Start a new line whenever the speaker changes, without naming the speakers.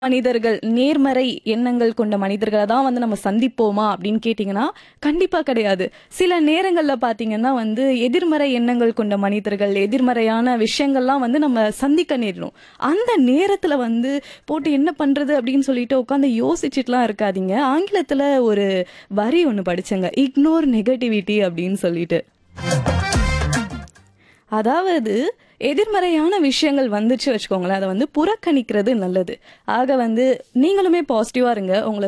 மனிதர்கள் நேர்மறை எண்ணங்கள் கொண்ட மனிதர்களை தான் வந்து நம்ம சந்திப்போமா அப்படின்னு கேட்டிங்கன்னா கண்டிப்பா கிடையாது சில நேரங்கள்ல பாத்தீங்கன்னா வந்து எதிர்மறை எண்ணங்கள் கொண்ட மனிதர்கள் எதிர்மறையான விஷயங்கள்லாம் வந்து நம்ம சந்திக்க நேரிடும் அந்த நேரத்துல வந்து போட்டு என்ன பண்றது அப்படின்னு சொல்லிட்டு உட்காந்து யோசிச்சுட்டுலாம் இருக்காதீங்க ஆங்கிலத்துல ஒரு வரி ஒன்று படிச்சேங்க இக்னோர் நெகட்டிவிட்டி அப்படின்னு சொல்லிட்டு அதாவது எதிர்மறையான விஷயங்கள் வந்துச்சு வச்சுக்கோங்களேன் அதை வந்து புறக்கணிக்கிறது நல்லது ஆக வந்து நீங்களுமே பாசிட்டிவா இருங்க உங்களை